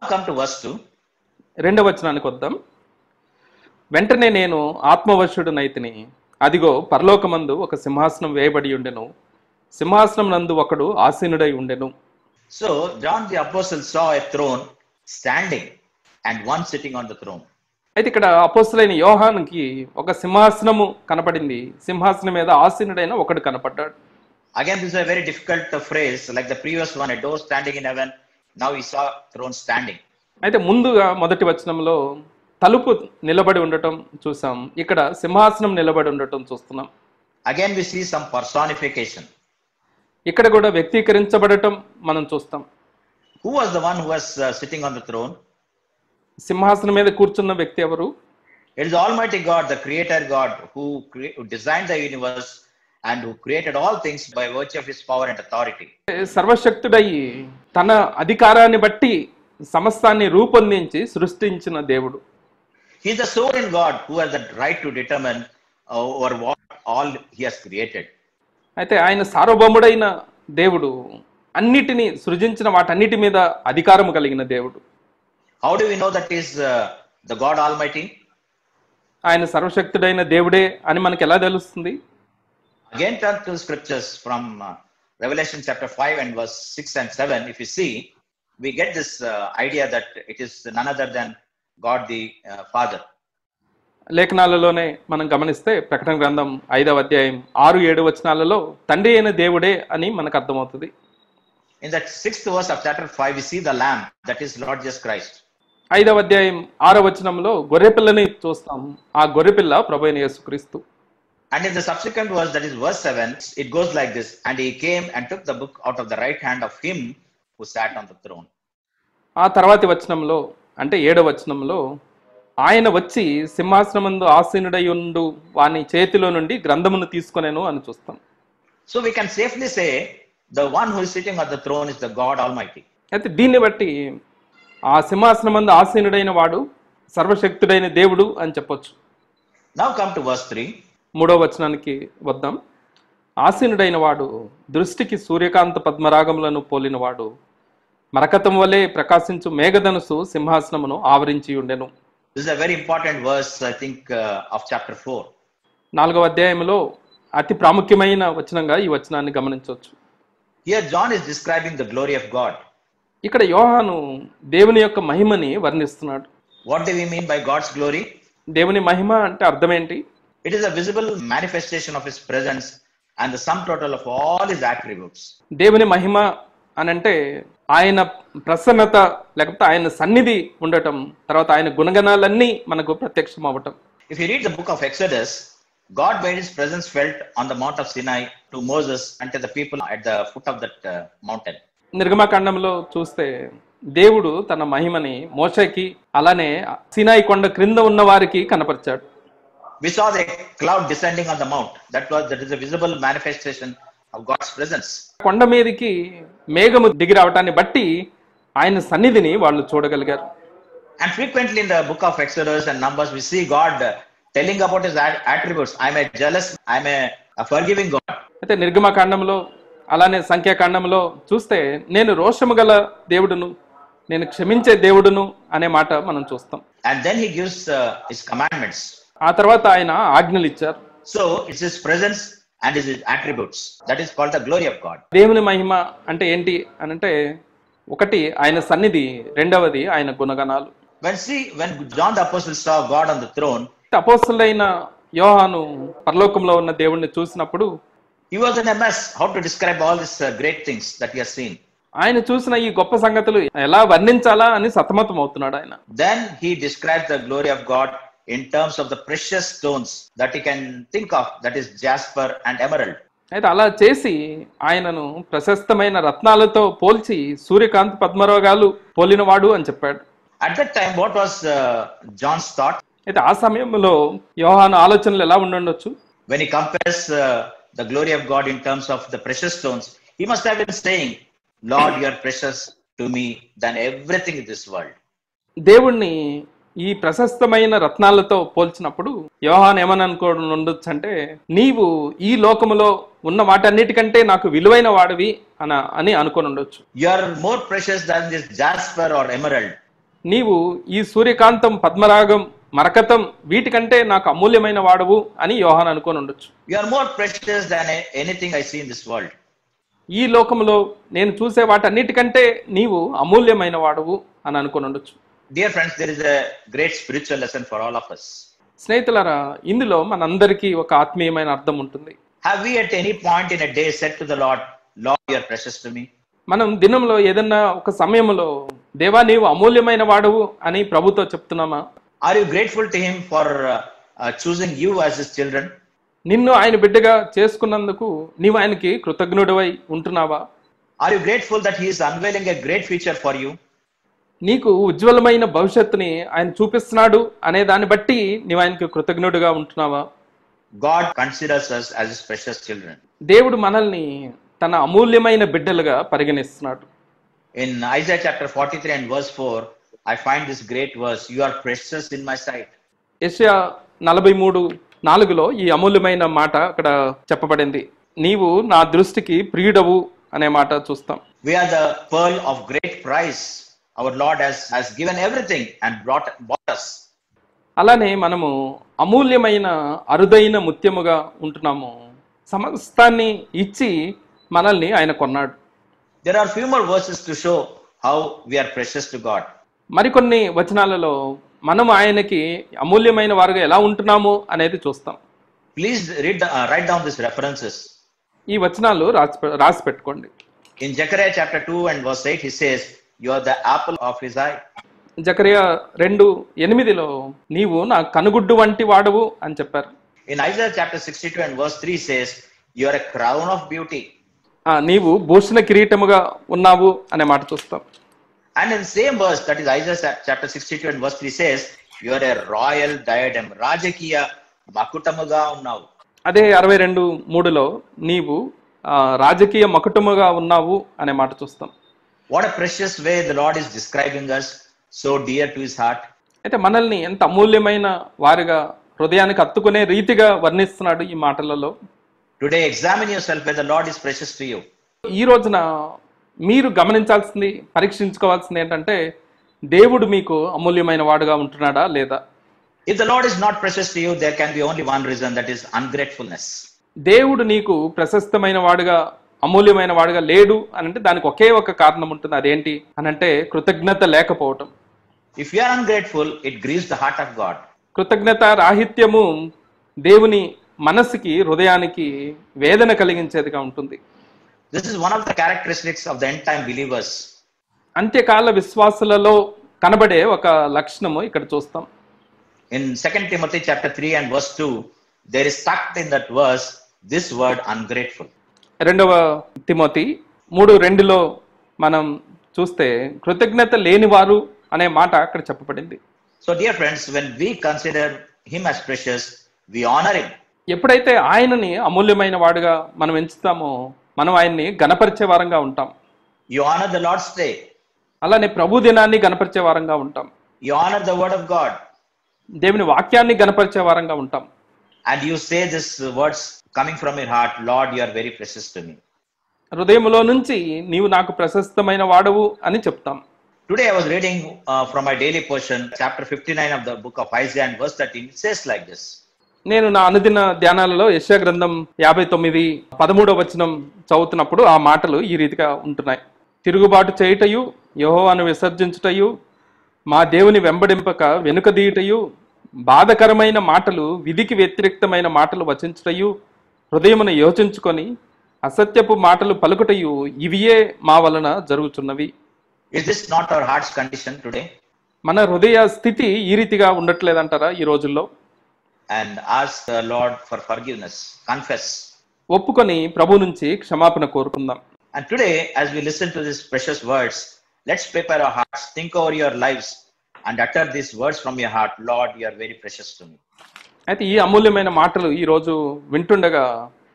Come to verse 2. రెండవ వచనానికి వద్దాం వెంటనే నేను ఆత్మవశుడునైతిని అదిగో పరలోకమందు ఒక సింహాసనం వేయబడి ఉండెను సింహాసనం నందు ఒకడు ఆసీనుడై ఉండెను So John the Apostle saw a throne standing and one sitting on the throne. అయితే ఇక్కడ అపోస్తులైన యోహానుకి ఒక సింహాసనము కనపడింది సింహాసనం మీద ఆసీనుడైన ఒకడు కనపడ్డాడు Again, this is a very difficult uh, phrase, like the previous one, a door standing in heaven. Now he saw throne standing. అయితే ముందుగా మొదటి వచనంలో తలుపు నిలబడి ఉండటం చూసాం ఇక్కడ సింహాసనం నిలబడి ఉండటం చూస్తున్నాం Again, we see some personification. ఇక్కడ కూడా వ్యక్తీకరించబడటం మనం చూస్తాం Who was the one who was uh, sitting on the throne? సింహాసనం మీద కూర్చున్న వ్యక్తి ఎవరు It is Almighty God, the Creator God, who, cre- who designed the universe and who created all things by virtue of His power and authority. సర్వశక్తుడై తన అధికారాన్ని బట్టి సమస్తాన్ని రూపొందించి సృష్టించిన దేవుడు He is the sovereign God who has the right to determine uh, over what all He has created. అయితే ఆయన సార్వభౌముడైన దేవుడు అన్నిటినీ సృజించిన వాటన్నిటి మీద అధికారము కలిగిన దేవుడు How do we know that He is uh, the God Almighty? ఆయన సర్వశక్తుడైన దేవుడే అని మనకి ఎలా తెలుస్తుంది Again, turn to scriptures from uh, Revelation chapter 5 and verse 6 and 7. If you see, we get this uh, idea that it is none other than God the uh, Father. లేఖనాలలోనే మనం గమనిస్తే ప్రకటన గ్రంథం ఐదవ అధ్యాయం ఆరు ఏడు వచనాలలో తండ్రి అయిన దేవుడే అని మనకు అర్థమవుతుంది In that sixth verse of chapter 5, we see the Lamb, that is Lord Jesus Christ. ఐదవ అధ్యాయం ఆరో వచనంలో గొర్రెపిల్లని చూస్తాం ఆ గొర్రెపిల్ల ప్రభు అయిన యేసుక్రీస్తు And in the subsequent verse, that is verse 7, it goes like this And he came and took the book out of the right hand of him who sat on the throne. ఆ తర్వాతి వచనంలో అంటే ఏడవ వచనంలో ఆయన వచ్చి సింహాసనమందు ఆసీనుడై ఉండు వాని చేతిలో నుండి గ్రంథమును తీసుకొనేను అని చూస్తాం So we can safely say the one who is sitting on the throne is the God Almighty. అయితే దీన్ని బట్టి ఆ సింహాసనమందు ఆసీనుడైన వాడు సర్వశక్తుడైన దేవుడు అని చెప్పొచ్చు Now come to verse 3. మూడో వచనానికి వద్దాం ఆసీనుడైన వాడు దృష్టికి సూర్యకాంత పద్మరాగములను పోలినవాడు మరకతం వలె ప్రకాశించు మేఘధనుసు సింహాసనమును ఆవరించి ఉండెను This is a very important verse, I think, uh, of chapter 4. నాలుగవ అధ్యాయంలో అతి ప్రాముఖ్యమైన వచనంగా ఈ వచనాన్ని గమనించవచ్చు Here, John is describing the glory of God. ఇక్కడ యోహాను దేవుని యొక్క మహిమని వర్ణిస్తున్నాడు What do we mean by God's glory? దేవుని మహిమ అంటే అర్థం ఏంటి It is a visible manifestation of His presence and the sum total of all His attributes. దేవుని మహిమ అని అంటే ఆయన ప్రసన్నత లేకపోతే ఆయన సన్నిధి ఉండటం తర్వాత ఆయన గుణగణాలన్నీ మనకు ప్రత్యక్షం అవ్వటం If you read the book of Exodus, God made His presence felt on the Mount of Sinai to Moses and to the people at the foot of that uh, mountain. నిర్గమకాండంలో చూస్తే దేవుడు తన మహిమని మోషకి అలానే సినాయి కొండ క్రింద ఉన్న వారికి కనపరిచాడు We saw the cloud descending on the mount. That was that is a visible manifestation of God's presence. కొండ మీదకి మేఘము దిగి రావటాన్ని బట్టి ఆయన సన్నిధిని వాళ్ళు చూడగలిగారు And frequently in the book of Exodus and Numbers, we see God uh, telling about His at- attributes. I'm a jealous, I'm a, a forgiving God. అయితే నిర్గమకాండంలో అలానే సంఖ్యాకాండంలో చూస్తే నేను రోషము గల దేవుడును నేను క్షమించే దేవుడును అనే మాట మనం చూస్తాం And then He gives uh, His commandments. ఆ తర్వాత ఆయన ఆజ్ఞలు ఇచ్చారు So it's His presence and His attributes. That is called the glory of God. దేవుని మహిమ అంటే ఏంటి అని అంటే ఒకటి ఆయన సన్నిధి రెండవది ఆయన గుణగణాలు When see when John the Apostle saw God on the throne, అపోస్తులైన యోహాను పరలోకంలో ఉన్న దేవుణ్ణి చూసినప్పుడు he was in a mess. How to describe all these uh, great things that he has seen? ఆయన చూసిన ఈ గొప్ప సంగతులు ఎలా వర్ణించాలా అని సతమతం అవుతున్నాడు ఆయన Then he describes the glory of God in terms of the precious stones that he can think of, that is jasper and emerald. అయితే అలా చేసి ఆయనను ప్రశస్తమైన రత్నాలతో పోల్చి సూర్యకాంత్ పద్మరోగాలు పోలినవాడు అని చెప్పాడు At that time, what was uh, John's thought? అయితే ఆ సమయంలో యోహాను ఆలోచనలు ఎలా ఉండుండొచ్చు When he compares uh, the glory of God in terms of the precious stones, he must have been saying, Lord, you are precious to me than everything in this world. దేవుణ్ణి ఈ ప్రశస్తమైన రత్నాలతో పోల్చినప్పుడు యోహాన్ ఏమని అనుకోవడం ఉండొచ్చు అంటే నీవు ఈ లోకములో ఉన్న వాటన్నిటికంటే నాకు విలువైన వాడివి అన అని అనుకొని ఉండొచ్చు You are more precious than this jasper or emerald. నీవు ఈ సూర్యకాంతం పద్మరాగం మరకతం వీటికంటే నాకు అమూల్యమైన వాడవు అని యోహాన్ అనుకొని ఉండొచ్చు You are more precious than a- anything I see in this world. ఈ లోకంలో నేను చూసే వాటన్నిటికంటే నీవు అమూల్యమైన వాడవు అని అనుకొని ఉండొచ్చు Dear friends, there is a great spiritual lesson for all of us. స్నేహితులారా ఇందులో మనందరికీ ఒక ఆత్మీయమైన అర్థం ఉంటుంది Have we at any point in a day said to the Lord, Lord, you are precious to me? మనం దినంలో ఏదన్నా ఒక సమయంలో దేవా నీవు అమూల్యమైన వాడవు అని ప్రభుతో చెప్తున్నామా Are you grateful to Him for uh, uh, choosing you as His children? నిన్ను ఆయన బిడ్డగా చేసుకున్నందుకు నీవు ఆయనకి కృతజ్ఞుడివై ఉంటున్నావా Are you grateful that He is unveiling a great future for you? నీకు ఉజ్వలమైన భవిష్యత్తుని ఆయన చూపిస్తున్నాడు అనే దాన్ని బట్టి నీవు ఆయనకి కృతజ్ఞుడిగా ఉంటున్నావా God considers us as His precious children. దేవుడు మనల్ని తన అమూల్యమైన బిడ్డలుగా పరిగణిస్తున్నాడు In Isaiah chapter 43 and verse 4, I find this great verse You are precious in my sight. యెషయా నలభై మూడు నాలుగులో ఈ అమూల్యమైన మాట అక్కడ చెప్పబడింది నీవు నా దృష్టికి ప్రియుడవు అనే మాట చూస్తాం We are the pearl of great price. Our Lord has, has given everything and brought, bought us. అలానే మనము అమూల్యమైన అరుదైన ముత్యముగా ఉంటున్నాము సమస్తాన్ని ఇచ్చి మనల్ని ఆయన కొన్నాడు There are few more verses to show how we are precious to God. మరికొన్ని వచనాలలో మనం ఆయనకి అమూల్యమైన వారుగా ఎలా ఉంటున్నాము అనేది చూస్తాం Please read, the- uh, write down these references. ఈ వచనాలు రాసి పె- రాసి పెట్టుకోండి In Zechariah chapter 2 and verse 8, he says, You are the apple of his eye. Zechariah రెండు ఎనిమిదిలో నీవు నా కనుగుడ్డు వంటి వాడవు అని చెప్పారు In Isaiah chapter 62 and verse 3 says, You are a crown of beauty. ఆ, నీవు భూషణ కిరీటముగా ఉన్నావు అనే మాట చూస్తాం And in same verse, that is Isaiah chapter 62 and verse 3 says, You are a royal diadem. Rajakiya makutamuga unnavu. అదే అరవై రెండు మూడులో నీవు ఆ, రాజకీయ మకుటముగా ఉన్నావు అనే మాట చూస్తాం What a precious way the Lord is describing us, so dear to his heart. అయితే మనల్ని ఎంత అమూల్యమైన వారిగా హృదయానికి హత్తుకునే రీతిగా వర్ణిస్తున్నాడు ఈ మాటలలో Today, examine yourself whether the Lord is precious to you. ఈ రోజున మీరు గమనించాల్సింది పరీక్షించుకోవాల్సింది ఏంటంటే దేవుడు మీకు అమూల్యమైన వాడుగా ఉంటున్నాడా లేదా If the Lord is not precious to you, there can be only one reason that is ungratefulness. దేవుడు నీకు ప్రశస్తమైన వాడుగా అమూల్యమైన వాడుగా లేడు అని అంటే దానికి ఒకే ఒక కారణం ఉంటుంది అదేంటి అని అంటే కృతజ్ఞత లేకపోవటం If you are ungrateful, it grieves the heart of God. కృతజ్ఞత రాహిత్యము దేవుని మనస్సుకి హృదయానికి వేదన కలిగించేదిగా ఉంటుంది This is one of the characteristics of the end time believers. అంత్యకాల విశ్వాసులలో కనబడే ఒక లక్షణము ఇక్కడ చూస్తాం In 2 Timothy chapter 3 and verse 2, there is tucked in that verse this word ungrateful. రెండవ తిమోతి మూడు రెండులో మనం చూస్తే కృతజ్ఞత లేనివారు అనే మాట అక్కడ చెప్పబడింది So, dear friends, when we consider him as precious, we honor him. ఎప్పుడైతే ఆయనని అమూల్యమైన వాడుగా మనం ఎంచుతామో మనం ఆయన్ని గణపరిచే వారంగా ఉంటాం You honor the Lord's day. అలానే ప్రభు దినాన్ని గణపరిచే వారంగా ఉంటాం You honor the word of God. దేవుని వాక్యాన్ని గణపరిచే వారంగా ఉంటాం And you say these words coming from your heart, Lord, you are very precious to me. హృదయములో నుంచి నీవు నాకు ప్రశస్తమైన వాడవు అని చెప్తాం Today I was reading uh, from my daily portion, chapter 59 of the book of Isaiah and verse 13. It says like this. నేను నా అనుదిన ధ్యానాలలో యశా గ్రంథం యాభై తొమ్మిది పదమూడవ వచనం చదువుతున్నప్పుడు ఆ మాటలు ఈ రీతిగా ఉంటున్నాయి తిరుగుబాటు చేయుటయు యెహోవాను విసర్జించుటయు మా దేవుని వెంబడింపక వెనుకదీయుటయు బాధకరమైన మాటలు విధికి వ్యతిరేక్తమైన మాటలు వచించుటయు హృదయమును యోచించుకొని అసత్యపు మాటలు పలుకుటయు ఇవియే మా వలన జరుగుతున్నవి Is this not our heart's condition today? మన హృదయ స్థితి ఈ రీతిగా ఉండట్లేదంటారా ఈ రోజుల్లో And ask the Lord for forgiveness. Confess. ఒప్పుకొని ప్రభు నుంచి క్షమాపణ కోరుకుందాం And today, as we listen to these precious words, let's prepare our hearts, think over your lives, and utter these words from your heart Lord, you are very precious to me. అయితే ఈ అమూల్యమైన మాటలు ఈ రోజు వింటుండగా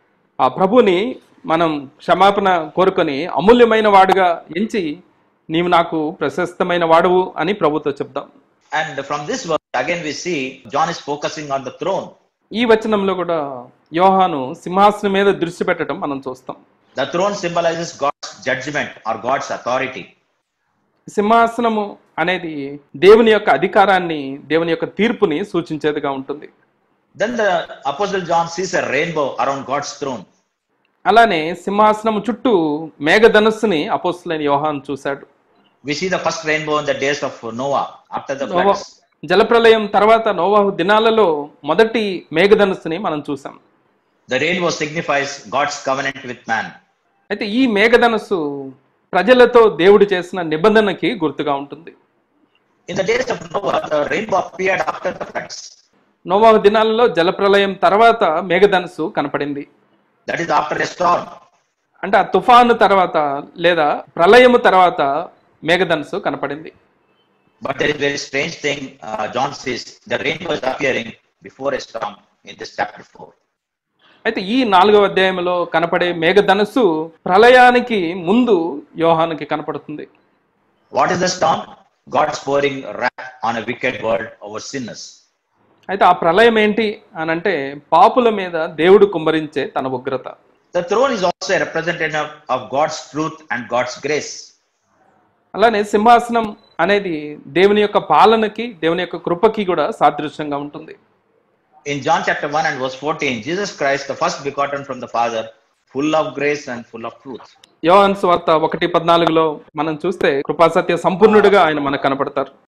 ఆ ప్రభుని మనం క్షమాపణ కోరుకొని అమూల్యమైన వాడుగా ఎంచి నీవు నాకు ప్రశస్తమైన వాడువు అని ప్రభుతో చెప్దాం And from this verse, again we see John is focusing on the throne. ఈ వచనంలో కూడా యోహాను సింహాసనం మీద దృష్టి పెట్టడం మనం చూస్తాం The throne symbolizes God's judgment or God's authority. సింహాసనము అనేది దేవుని యొక్క అధికారాన్ని దేవుని యొక్క తీర్పుని సూచించేదిగా ఉంటుంది Then the Apostle John sees a rainbow around God's throne. అలానే సింహాసనం చుట్టూ మేఘధనస్సుని అపోస్తులైన యోహాన్ చూశాడు We see the first rainbow in the days of Noah after the Noah floods. జలప్రలయం తర్వాత నోవాహు దినాలలో మొదటి మేఘధనుస్సుని మనం చూసాం The rainbow signifies God's covenant with man. అయితే ఈ మేఘధనస్సు ప్రజలతో దేవుడు చేసిన నిబంధనకి గుర్తుగా ఉంటుంది In the days of Noah, the rainbow appeared after the floods. నోవాహు దినాలలో జలప్రలయం తర్వాత మేఘధనుస్సు కనపడింది That is after a storm. అంటే ఆ తుఫాను తర్వాత లేదా ప్రళయము తర్వాత మేఘధనుస్సు కనపడింది But there is very strange thing. Uh, John says the rainbow is appearing before a storm in this chapter 4. అయితే ఈ నాలుగవ అధ్యాయంలో కనపడే మేఘధనుస్సు ప్రళయానికి ముందు యోహానికి కనపడుతుంది What is the storm? God's pouring wrath on a wicked world over sinners. అయితే ఆ ప్రళయం ఏంటి అని అంటే పాపుల మీద దేవుడు కుమ్మరించే తన ఉగ్రత The throne is also a representative of God's truth and God's grace. అలానే సింహాసనం అనేది దేవుని యొక్క పాలనకి దేవుని యొక్క కృపకి కూడా సాదృశ్యంగా ఉంటుంది In John chapter 1 and verse 14, Jesus Christ, the first begotten from the Father, full of grace and full of truth. యోహాన్ స్వార్త ఒకటి పద్నాలుగులో మనం చూస్తే కృపాసత్య సంపూర్ణుడిగా ఆయన మనకు కనపడతారు